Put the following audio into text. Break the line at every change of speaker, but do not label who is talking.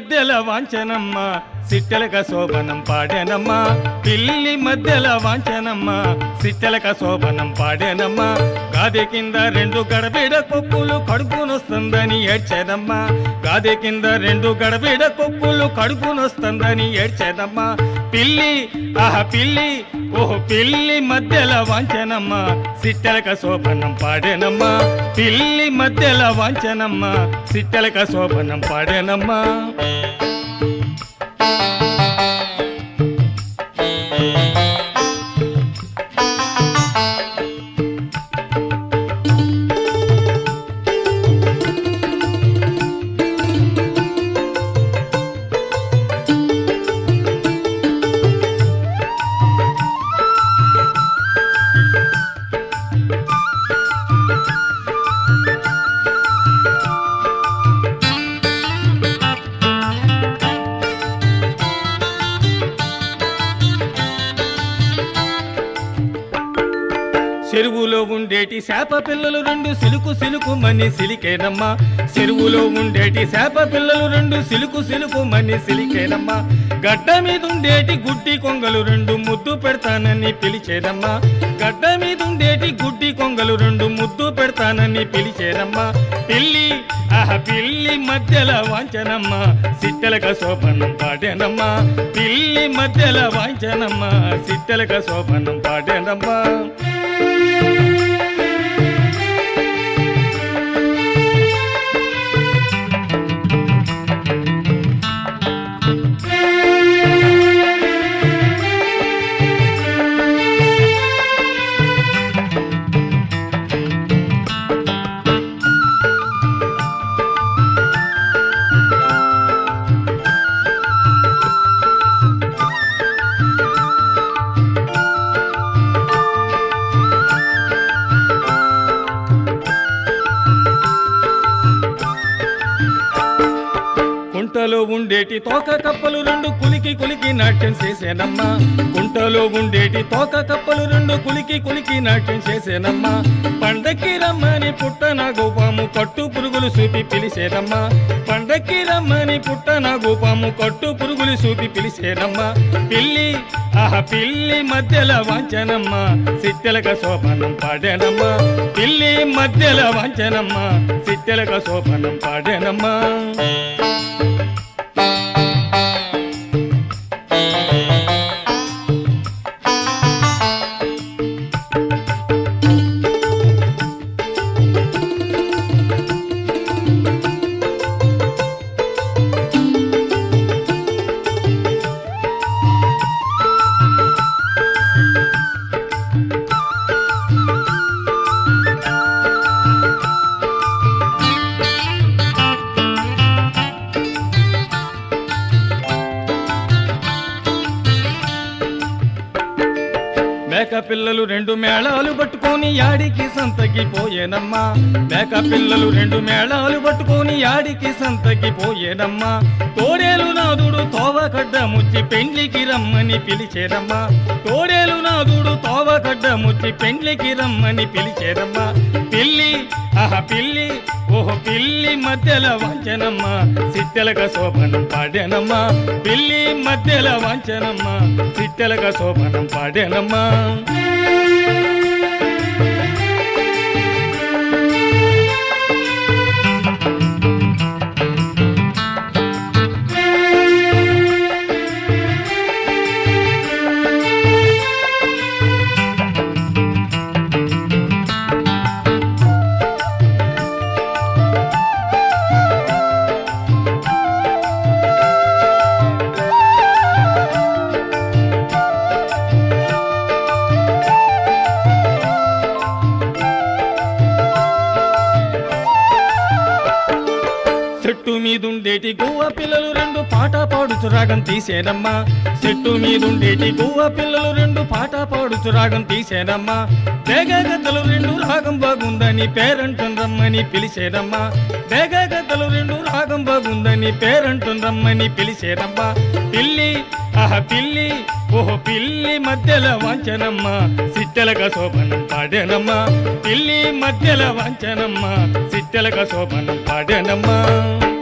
మధ్యల వాంచనమ్మ సిట్టెలక శోభనం పాడేనమ్మ పిల్లి మధ్యల వాంచనమ్మ సిట్టెలక శోభనం పాడేనమ్మ గాదె కింద రెండు గడబిడ కొప్పులు కడుపునొస్తుందని ఏడ్చేదమ్మ గాదె కింద రెండు గడబిడ కొప్పులు కడుపునొస్తుందని ఏడ్చేదమ్మ పిల్లి ఆహ పిల్లి ఓహో పిల్లి మధ్యల వాంచనమ్మ సిట్టెలక శోభనం పాడేనమ్మ పిల్లి మధ్యల వాంచనమ్మ సిట్టెలక శోభనం పాడేనమ్మా చెరువులో ఉండేటి శాప పిల్లలు రెండు సిలుకు సిలుకు మని సిలికేనమ్మా చెరువులో ఉండేటి శాప పిల్లలు రెండు సిలుకు సిలుకు మని సిలికేనమ్మా గడ్డ మీద ఉండేటి గుడ్డి కొంగలు రెండు ముద్దు పెడతానని పిలిచేదమ్మా గడ్డ మీద ఉండేటి గుడ్డి కొంగలు రెండు ముద్దు పెడతానని పిలిచేదమ్మా పిల్లి ఆహ పిల్లి మధ్యల వాంచనమ్మ సిట్టెలక శోభనం పాడేనమ్మా పిల్లి మధ్యల వాంచనమ్మ సిట్టెలక శోభనం పాడేనమ్మా కుంటలో ఉండేటి తోక కప్పలు రెండు కులికి కులికి నాట్యం చేసేనమ్మా కుంటలో ఉండేటి తోక కప్పలు రెండు కులికి కులికి నాట్యం చేసేనమ్మా పండక్కి రమ్మని పుట్టన గోపాము కట్టు పురుగులు చూపి పిలిచేదమ్మా పండక్కి రమ్మని పుట్టన గోపాము కట్టు పురుగులు చూపి పిలిచేదమ్మా పిల్లి ఆహ పిల్లి మధ్యల వాంచనమ్మ సిట్టెలక శోభనం పాడేనమ్మా పిల్లి మధ్యల వాంచనమ్మ సిట్టెలక శోభనం పాడేనమ్మా మేక పిల్లలు రెండు మేళాలు పట్టుకొని యాడికి సంతకి పోయేనమ్మా మేక పిల్లలు రెండు మేళాలు పట్టుకొని యాడికి సంతకి పోయేనమ్మా తోడేలు నాదుడు తోవకడ్డ ముచ్చి పెండ్లికి రమ్మని పిలిచేరమ్మా తోడేలు నాదుడు తోవకడ్డ ముచ్చి పెండ్లికి రమ్మని పిలిచేరమ్మా పిల్లి ఆహ పిల్లి ఓహో పిల్లి మధ్యల వాంచనమ్మ సిట్టెలక శోభనం పాడేనమ్మా పిల్లి మధ్యల వాంచనమ్మ సిట్టెలక శోభనం పాడేనమ్మా చెట్టు మీదుండేటి గువ్వ పిల్లలు రెండు పాట పాడుచు రాగం తీసేనమ్మా చెట్టు మీదుండేటి గువ్వ పిల్లలు రెండు పాట పాడుచు రాగం తీసేనమ్మా వేగగతలు రెండు రాగం బాగుందని పేరంటం రమ్మని పిలిచేదమ్మా వేగగతలు రెండు రాగం బాగుందని పేరంటం రమ్మని పిలిచేదమ్మా పిల్లి ఆహ పిల్లి ఓహో పిల్లి మధ్యల వాంచనమ్మ సిట్టెలక శోభనం పాడేనమ్మా పిల్లి మధ్యల వాంచనమ్మ సిట్టెలక శోభనం పాడేనమ్మా